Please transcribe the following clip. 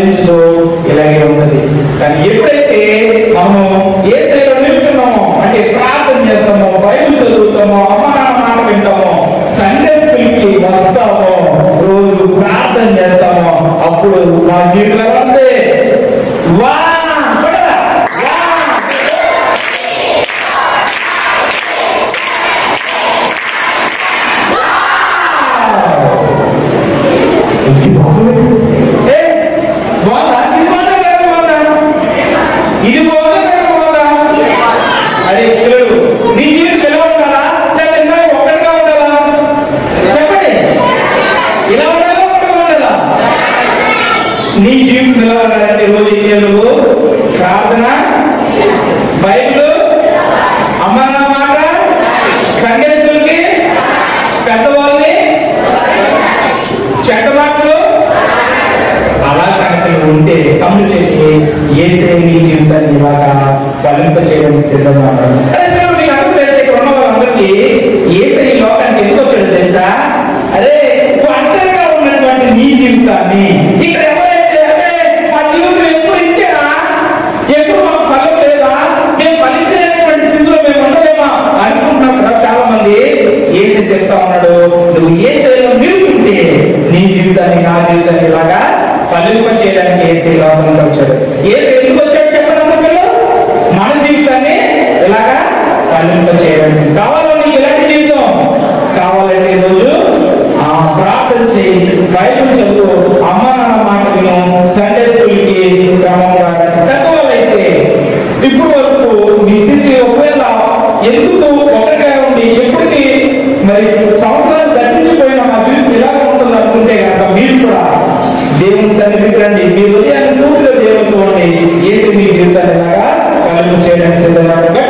ఫలించదు ఇలాగే ఉంటది కానీ ఎప్పుడైతే మనము ఏ స్థాయిలో నిల్చున్నామో అంటే ప్రార్థన చేస్తామో బైబిల్ చదువుతామో అమ్మ నాన్న మాట వింటామో సండే స్కూల్ కి వస్తామో రోజు ప్రార్థన చేస్తామో అప్పుడు మా జీవితంలో ఉంది వా కొడదా? వా! ఇది బాగుంది. ఏ, బాగుందా? ఇది బాగుందా? లేదా బాగుందా? ఇది బాగుందా? లేదా బాగుందా? అరే పిల్లలు నీ జీవితం ఎలా ఉండాలా లేదా ఇంకా ఒక్కడిగా ఉండాలా చెప్పండి ఇలా ఉండాలా ఒక్కడిగా ఉండాలా నీ జీవితం ఎలా ఉండాలంటే రోజు ఏం చేయాలి నువ్వు ప్రార్థన బైబిల్ అమ్మ నాన్న మాట సంగీతులకి పెద్దవాళ్ళని చెడ్డ మాటలు అలా కనుక నువ్వు ఉంటే తమ్ముడు చెప్పి ఏసే నీ జీవితాన్ని ఇలాగా ఫలింప చేయడానికి సిద్ధంగా ఉన్నాడు అదే దేవుడు నీకు అర్థం తెలిసే ఇక్కడ ఉన్న వాళ్ళందరికీ ఏసే ఈ లోకానికి ఎందుకు వచ్చాడు తెలుసా అరే ఒంటరిగా ఉన్నటువంటి నీ జీవితాన్ని ఇక్కడ ఎవరైతే అరే మా జీవితం ఎప్పుడు ఇంతేనా ఎప్పుడు మాకు ఫలం లేదా మేము ఫలించేటువంటి స్థితిలో మేము ఉండలేమా అనుకుంటున్నాం కదా చాలా మంది ఏసే చెప్తా ఉన్నాడు నువ్వు ఏసేలో నిలుపుంటే నీ జీవితాన్ని నా జీవితాన్ని ఇలాగా ఫలింప చేయడానికి ఏసే లోపలికి వచ్చాడు ఏసే ఎందుకు వచ్చాడు చెప్పండి అందరూ పిల్లలు మన జీవితాన్ని ఇలాగా ఫలింప చేయడానికి కావాలని నీకు ఎలాంటి జీవితం కావాలంటే ఈరోజు ఆ ప్రార్థన చేయి బైబిల్ చదువు అమ్మ నాన్న మాట విను సండే స్కూల్కి క్రమంగా పెద్దవాళ్ళైతే ఇప్పుడు వరకు మీ స్థితి ఒకవేళ ఎందుకు ఒకటిగా ఉండి ఎప్పటికీ మరి సంవత్సరం గడిచిపోయిన మా జీవితం ఇలా ఉంటుంది అనుకుంటే కనుక మీరు కూడా దేవుని సన్నిధికి రండి మీ హృదయాన్ని పూర్తిగా దేవునితో ఉండి ఏసి మీ జీవితాన్ని ఇలాగా ఫలింపు చేయడానికి సిద్ధంగా